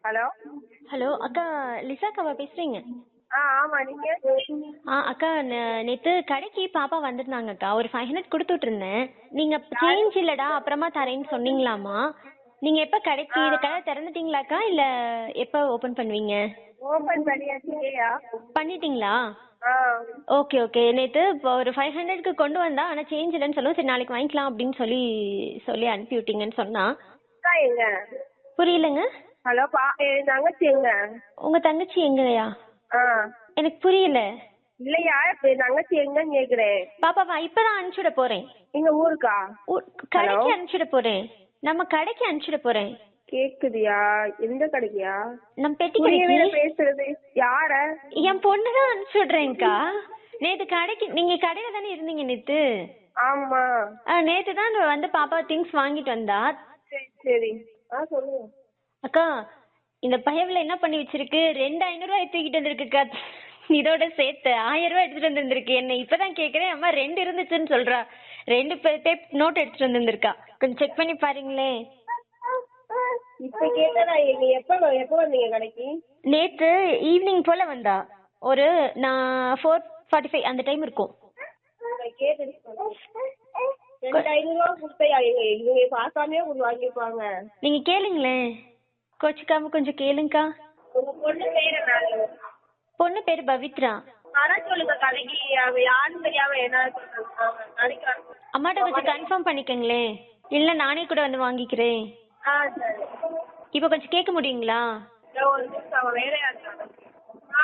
Hello hello அக்கா லிசாக்காவா பேசுறீங்க ஆ ஆமா நீங்க ஆ அக்கா நே- நேத்து கடைக்கு பாப்பா வந்திருந்தாங்க அக்கா ஒரு ஃபைவ் ஹண்ட்ரட் கொடுத்து விட்டுருந்தேன் நீங்க சேஞ்ச் இல்லடா அப்புறமா தரேன்னு சொன்னீங்களாமா நீங்க எப்ப கடைக்கு இது கடை திறந்துட்டீங்களாக்கா இல்ல எப்ப ஓபன் பண்ணுவீங்க ஓபன் பண்ணியாச்சு இல்லையா பண்ணிட்டீங்களா ஆ ஓகே ஓகே நேத்து இப்போ ஒரு ஃபைவ் ஹண்ட்ரட்க்கு கொண்டு வந்தா ஆனா சேஞ்ச் இல்லைன்னு சொல்லுவோம் சரி நாளைக்கு வாங்கிக்கலாம் அப்படின்னு சொல்லி சொல்லி அனுப்பி விட்டீங்கன்னு சொன்னா அக்கா எங்க புரியலங்க ஹலோ பா என் தங்கச்சி எங்க உங்க தங்கச்சி எங்கயா ஆ எனக்கு புரியல இல்லையா இப்ப என் தங்கச்சி எங்கன்னு கேக்குறேன் பாப்பாவா இப்பதான் அனுப்பிச்சு விட போறேன் எங்க ஊருக்கா ஊ- கடைக்கு அனுப்பிச்சு விட போறேன் நம்ம கடைக்கு அனுப்பிச்சு விட போறேன் கேக்குதியா எந்த கடைக்கியா நம்ம பெட்டி புரியவே இல்ல கடைக்கு பேசுறது யார என் பொண்ணு தான் அனுப்பிச்சு விடுறேன்க்கா நேத்து கடைக்கு நீங்க கடையில தானே இருந்தீங்க நேத்து ஆமா ஆ, நேத்து தான் வந்து பாப்பா திங்ஸ் வாங்கிட்டு வந்தா சரி சரி ஆ சொல்லுங்க அக்கா இந்த பயவுல என்ன பண்ணி வச்சிருக்கு ரெண்டு ஐநூறு ரூபாய் தூக்கிட்டு வந்திருக்குக்கா இதோட சேர்த்து ஆயிரம் ரூபாய் எடுத்துட்டு வந்திருந்திருக்கு என்ன இப்பதான் கேக்குறேன் அம்மா ரெண்டு இருந்துச்சுன்னு சொல்றா ரெண்டு பேப் நோட் எடுத்துட்டு வந்திருக்கா கொஞ்சம் செக் பண்ணி பாருங்களேன் இப்ப கேட்டதா எங்க எப்ப எப்ப வந்தீங்க கடைக்கு நேத்து ஈவினிங் போல வந்தா ஒரு நான் ஃபோர் ஃபார்ட்டி ஃபைவ் அந்த டைம் இருக்கும் நான் கேட்டது சொல்லுங்க. ரெண்டு ஐநூறு ரூபா கொடுத்தையா எங்க இவங்க பார்க்காமயே ஒண்ணு வாங்கிருப்பாங்க நீங்க கேளுங்களேன் கோச்சிக்காம கொஞ்சம் கேளுங்கக்கா உங்க பொண்ணு பேர் என்ன பொண்ணு பேரு பவித்ரா வர சொல்லுங்க கடைக்கு அவ யாருன்னு தெரியாம என்ன சொல்றாங்க கடைக்கு அம்மாட்ட கொஞ்சம் கன்ஃபார்ம் பண்ணிக்கங்களேன் இல்ல நானே கூட வந்து வாங்கிக்கிறேன் ஆ சரி இப்போ கொஞ்சம் கேட்க முடியுங்களா இதோ ஒரு நிமிஷம் அவன் வேலையா இருக்காங்க ஆ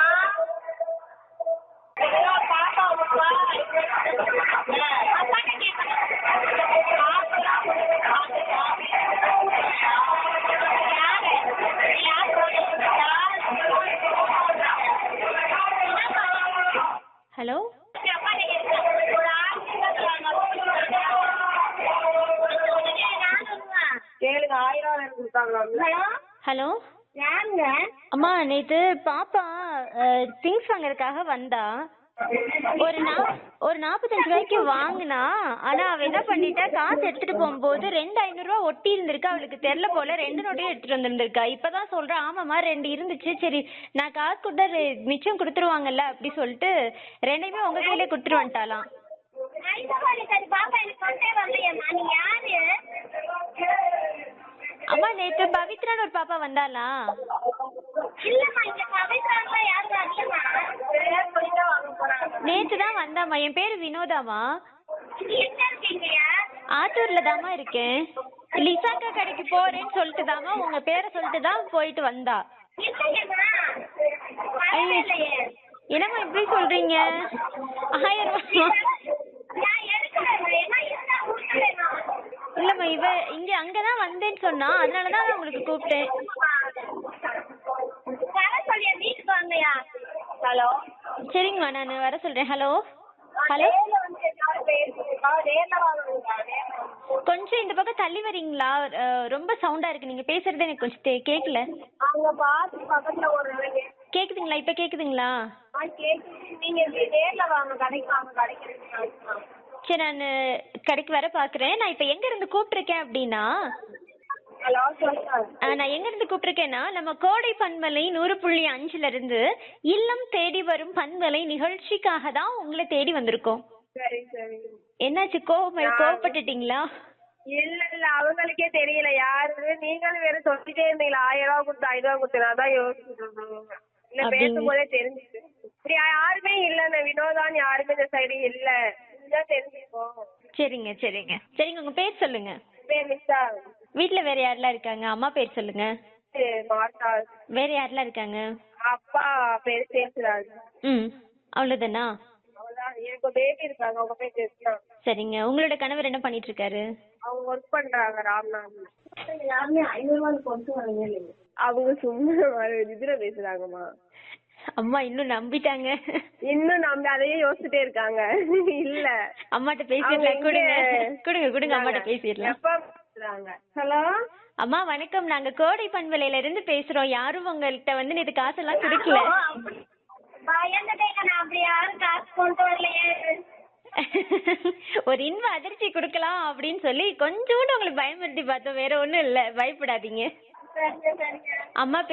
ஏதோ பாப்பா உனக்கா? அப்பாட்ட கேட்கணும். யாரு? யாரு? ஹலோ அப்பாட்ட கேட்கணும். ஒரு கேளுங்க ஆயிரம் ரூபாய் எனக்கு கொடுத்தாங்களா ஹலோ ஹலோ யாருங்க அம்மா நேத்து பாப்பா திங்ஸ் வாங்குறதுக்காக வந்தா ஒரு நா ஒரு நாற்பத்தஞ்சு ரூபாய்க்கு வாங்கினா ஆனா அவ என்ன பண்ணிட்டா காசு எடுத்துட்டு போகும்போது ரெண்டு ஐநூறு ரூபாய் ஒட்டி இருந்திருக்கு அவளுக்கு தெரியல போல ரெண்டு நோட்டையும் எடுத்துட்டு வந்திருந்திருக்கா இப்பதான் சொல்றா ஆமாம்மா ரெண்டு இருந்துச்சு சரி நான் காசு கொடுத்தா ரெ- மிச்சம் கொடுத்துருவாங்கல்ல அப்படி சொல்லிட்டு ரெண்டையுமே உங்க கையிலே கொடுத்துட்டு வந்துட்டாலாம் அம்மா நேத்து பவித்ரான்னு ஒரு பாப்பா வந்தாளா நேத்து தான் வந்தாம்மா என் பேரு வினோதாமா ஆத்தூர்ல தாம்மா இருக்கேன் லிசாக்கா கடைக்கு போறேன்னு சொல்லிட்டு தாம்மா உங்க பேரை சொல்லிட்டு தான் போயிட்டு வந்தா ஐயோ, என்னம்மா இப்படி சொல்றீங்க ஆயிரம் ரூபாய் இல்லம்மா இவ இங்க அங்கதான் வந்தேன்னு சொன்னா அதனால தான் நான் உங்களுக்கு கூப்பிட்டேன் ஹலோ சரிங்கம்மா நான் வர சொல்றேன் ஹலோ ஹலோ கொஞ்சம் இந்த பக்கம் தள்ளி வரீங்களா அஹ், ரொம்ப சவுண்டா இருக்கு நீங்க பேசுறது எனக்கு கொஞ்சம் தே- கேக்கல அங்க பாத்து பக்கத்துல ஒரு நாளைக்கு கேக்குதுங்களா இப்ப கேக்குதுங்களா ஆ கேக்குது நீங்க இப்படி நேர்ல வாங்க கடைக்கு வாங்க கடைக்கு இருக்கு. சரி நான் கடைக்கு வர பாக்குறேன் நான் இப்ப எங்க இருந்து கூப்பிட்டிருக்கேன் அப்படின்னா ஹலோ சொல்லுங்க அஹ், நான் எங்க இருந்து கூப்பிட்டிருக்கேன்னா நம்ம கோடை பண்பலை நூறு புள்ளி அஞ்சுல இருந்து இல்லம் தேடி வரும் பண்பலை நிகழ்ச்சிக்காக தான் உங்களை தேடி வந்திருக்கோம் சரி சரி என்னாச்சு கோவம் கோவப்பட்டுட்டீங்களா இல்ல இல்ல அவங்களுக்கே தெரியல யாரு நீங்களும் வெறும் சொல்லிட்டே இருந்தீங்களா ஆயிரம் ரூபாய் கொடுத்து ஐநூறு ரூபாய் கொடுத்து நான் தான் யோசிச்சுட்டு இருந்தேன் இல்ல அப்படிங்க. பேசும்போதே தெரிஞ்சுது இப்படி யாருமே இல்ல இந்த வினோதான் யாருமே இந்த சைடு இல்ல இதுதான் தெரிஞ்சுக்கோம் சரிங்க சரிங்க சரிங்க உங்க பேர் சொல்லுங்க பேர் நிஷா வீட்ல வேற யாரெல்லாம் இருக்காங்க அம்மா பேர் சொல்லுங்க மார்த்தா வேற யாரெல்லாம் இருக்காங்க அப்பா பேர் சேசுராஜ் ம் அவ்வளவுதானா அவ்வளவுதான் எனக்கு பேபி இருக்காங்க அவங்க பேர் ஜெஸ்னா சரிங்க உங்களோட கணவர் என்ன பண்ணிட்டு இருக்காரு அவங்க ஒர்க் பண்றாங்க ராம்நாத்ல யாருமே ஐநூறு ரூபாய் கொண்டு வரவே இல்லைங்க அவங்க சும்மா இதுல பேசுறாங்கம்மா அம்மா இன்னும் நம்பிட்டாங்க இன்னும் நம்ம அதையே யோசிச்சுட்டே இருக்காங்க இல்ல அம்மாட்ட அவங்க பேசிடலாம் எங்க- கொடுங்க கொடுங்க கொடுங்க அம்மாட்ட பேசிடலாம் எப்ப பேசுறாங்க ஹலோ அம்மா வணக்கம் நாங்க கோடை பண்பலையில இருந்து பேசுறோம் யாரும் உங்கள்கிட்ட வந்து இது காசெல்லாம் கொடுக்கல பயந்துட்டேங்க நான் அப்படி யாரும் காசு கொண்டு வரலையே ஒரு இன்ப அதிர்ச்சி கொடுக்கலாம் அப்படின்னு சொல்லி கொஞ்சோண்டு உங்களுக்கு பயமுறுத்தி பார்த்தோம் வேற ஒண்ணும் இல்ல பயப்படாதீங்க சரிங்க சரிங்க அம்மா